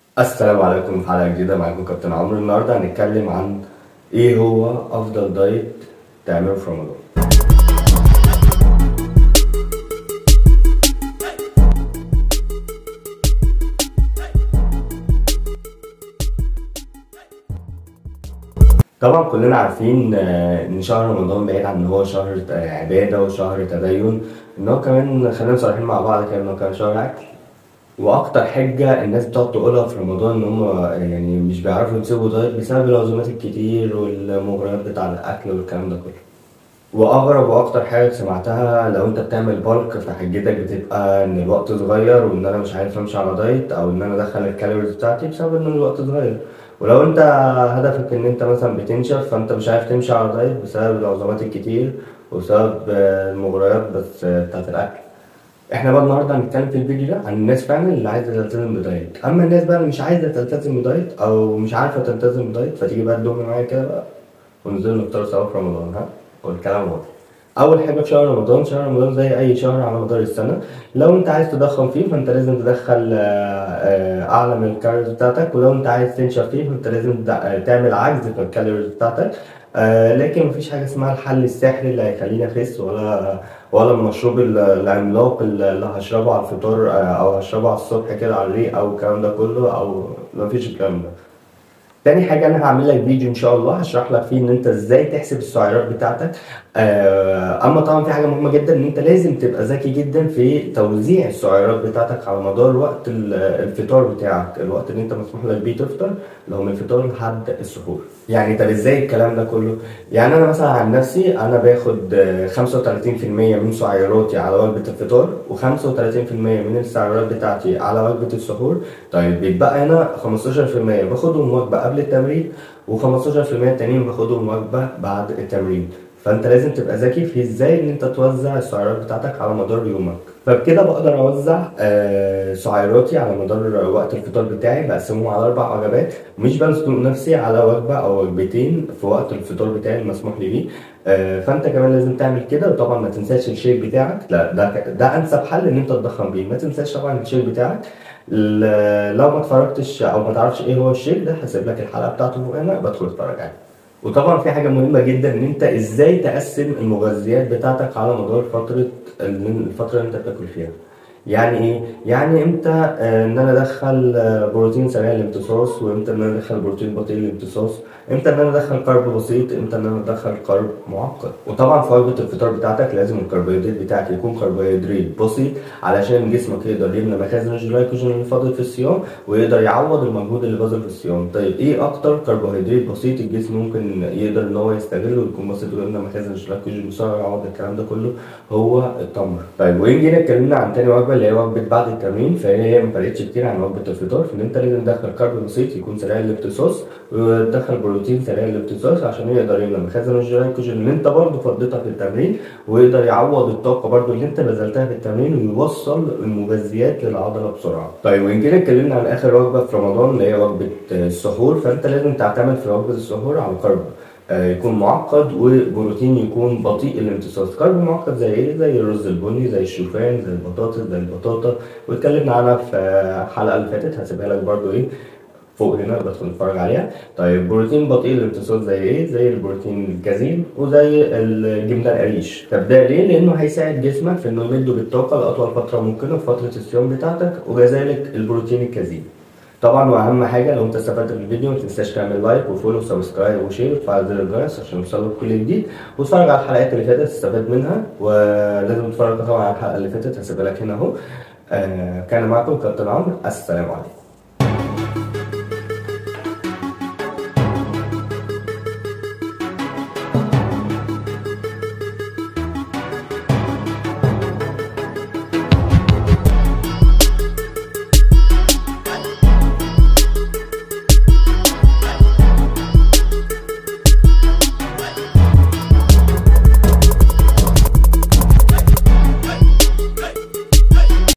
السلام عليكم في حلقة جديدة معاكم كابتن عمرو النهاردة هنتكلم عن ايه هو أفضل دايت تعمله في رمضان طبعا كلنا عارفين آه، ان شهر رمضان بعيد عن ان هو شهر آه، عبادة وشهر تدين ان هو كمان خلينا صريحين مع بعض كده ان هو كان شهر اكل واكتر حجه الناس بتقعد تقولها في رمضان ان هم يعني مش بيعرفوا يمسكوا دايت بسبب العزومات الكتير والمغريات بتاع الاكل والكلام ده كله واغرب واكتر حاجه سمعتها لو انت بتعمل بالك فحجتك بتبقى ان الوقت صغير وان انا مش عارف امشي على دايت او ان انا ادخل الكالوريز بتاعتي بسبب ان الوقت صغير ولو انت هدفك ان انت مثلا بتنشف فانت مش عارف تمشي على دايت بسبب العزومات الكتير وبسبب آه، المغريات بس آه، بتاعت الاكل احنا بقى النهارده هنتكلم في الفيديو ده عن الناس فعلا اللي عايزه تلتزم بدايت اما الناس بقى اللي مش عايزه تلتزم بدايت او مش عارفه تلتزم بدايت فتيجي بقى تدوم معايا كده بقى وننزل نفطر سوا في رمضان ها والكلام واضح اول حاجه في شهر رمضان شهر رمضان زي اي شهر على مدار السنه لو انت عايز تضخم فيه فانت لازم تدخل آه، آه، اعلى من الكالوريز بتاعتك ولو انت عايز تنشف فيه فانت لازم تد- آه، تعمل عجز في الكالوريز بتاعتك آه، لكن مفيش حاجه اسمها الحل السحري اللي هيخليني اخس ولا ولا المشروب ال- العملاق اللي هشربه على الفطار آه، او هشربه على الصبح كده على الريق او الكلام ده كله او مفيش الكلام ده تاني حاجة أنا هعمل لك فيديو إن شاء الله هشرح لك فيه إن أنت إزاي تحسب السعرات بتاعتك آه، أما طبعا في حاجة مهمة جدا إن أنت لازم تبقى ذكي جدا في توزيع السعرات بتاعتك على مدار وقت ال- الفطار بتاعك الوقت اللي أنت مسموح لك بيه تفطر اللي هو من الفطار لحد السحور يعني طب إزاي الكلام ده كله؟ يعني أنا مثلا عن نفسي أنا باخد آه، 35% من سعراتي على وجبة الفطار و35% من السعرات بتاعتي على وجبة السحور طيب بيتبقى هنا 15% باخدهم وجبة قبل التمرين و15% التانيين باخدهم وجبة بعد التمرين فانت لازم تبقى ذكي في ازاي ان انت توزع السعرات بتاعتك على مدار يومك فبكده بقدر اوزع آه، سعراتي على مدار وقت الفطار بتاعي بقسمهم على اربع وجبات مش بزنق نفسي على وجبه او وجبتين في وقت الفطار بتاعي المسموح لي بيه آه، فانت كمان لازم تعمل كده وطبعا ما تنساش الشيك بتاعك لا ده ده انسب حل ان انت تضخم بيه ما تنساش طبعا الشيك بتاعك ل- لو ما اتفرجتش او ما تعرفش ايه هو الشيك ده هسيب لك الحلقه بتاعته فوق هنا بدخل اتفرج عليه وطبعا في حاجه مهمه جدا ان انت ازاي تقسم المغذيات بتاعتك على مدار فتره ال- الفتره اللي انت بتاكل فيها يعني ايه يعني امتى آه، ان انا ادخل آه، بروتين سريع الامتصاص وامتى ان انا ادخل بروتين بطيء الامتصاص امتى ان انا ادخل كارب بسيط امتى ان انا ادخل كارب معقد وطبعا في وجبه الفطار بتاعتك لازم الكربوهيدرات بتاعك يكون كربوهيدرات بسيط علشان جسمك يقدر يبني مخازن الجلايكوجين اللي فاضل في الصيام ويقدر يعوض المجهود اللي باذل في الصيام طيب ايه اكتر كربوهيدرات بسيط الجسم ممكن يقدر ان هو يستغله ويكون بسيط ويبني مخازن الجلايكوجين بسرعه يعوض الكلام ده كله هو التمر طيب وين جينا اتكلمنا عن تاني وجبه اللي هي وجبه بعد التمرين فهي هي ما فرقتش كتير عن وجبه الفطار في ان انت لازم تدخل كارب بسيط يكون سريع الامتصاص وتدخل بروتين سريع الامتصاص عشان يقدر يملى مخازن الجلايكوجين اللي انت برضه فضيتها في التمرين ويقدر يعوض الطاقه برضه اللي انت بذلتها في التمرين ويوصل المغذيات للعضله بسرعه. طيب وان كده اتكلمنا عن اخر وجبه في رمضان اللي هي وجبه آه، السحور فانت لازم تعتمد في وجبه السحور على كارب آه، يكون معقد وبروتين يكون بطيء الامتصاص كارب معقد زي ايه زي الرز البني زي الشوفان زي البطاطس زي البطاطا واتكلمنا عنها في آه، الحلقه اللي فاتت هسيبها لك برضو ايه فوق هنا بدخل اتفرج عليها طيب بروتين بطيء الامتصاص زي ايه زي البروتين الكازين وزي الجبنه القريش طب ده ليه لانه هيساعد جسمك في انه يمده بالطاقه لاطول فتره ممكنه في فتره الصيام بتاعتك وكذلك البروتين الكازين طبعا واهم حاجه لو انت استفدت من الفيديو ما تنساش تعمل لايك وفولو وسبسكرايب وشير وتفعل زر الجرس عشان يوصلك كل جديد واتفرج على الحلقات اللي فاتت تستفاد منها ولازم تتفرج طبعا على الحلقه اللي فاتت هسيبها لك هنا اهو آه كان معكم كابتن عمرو السلام عليكم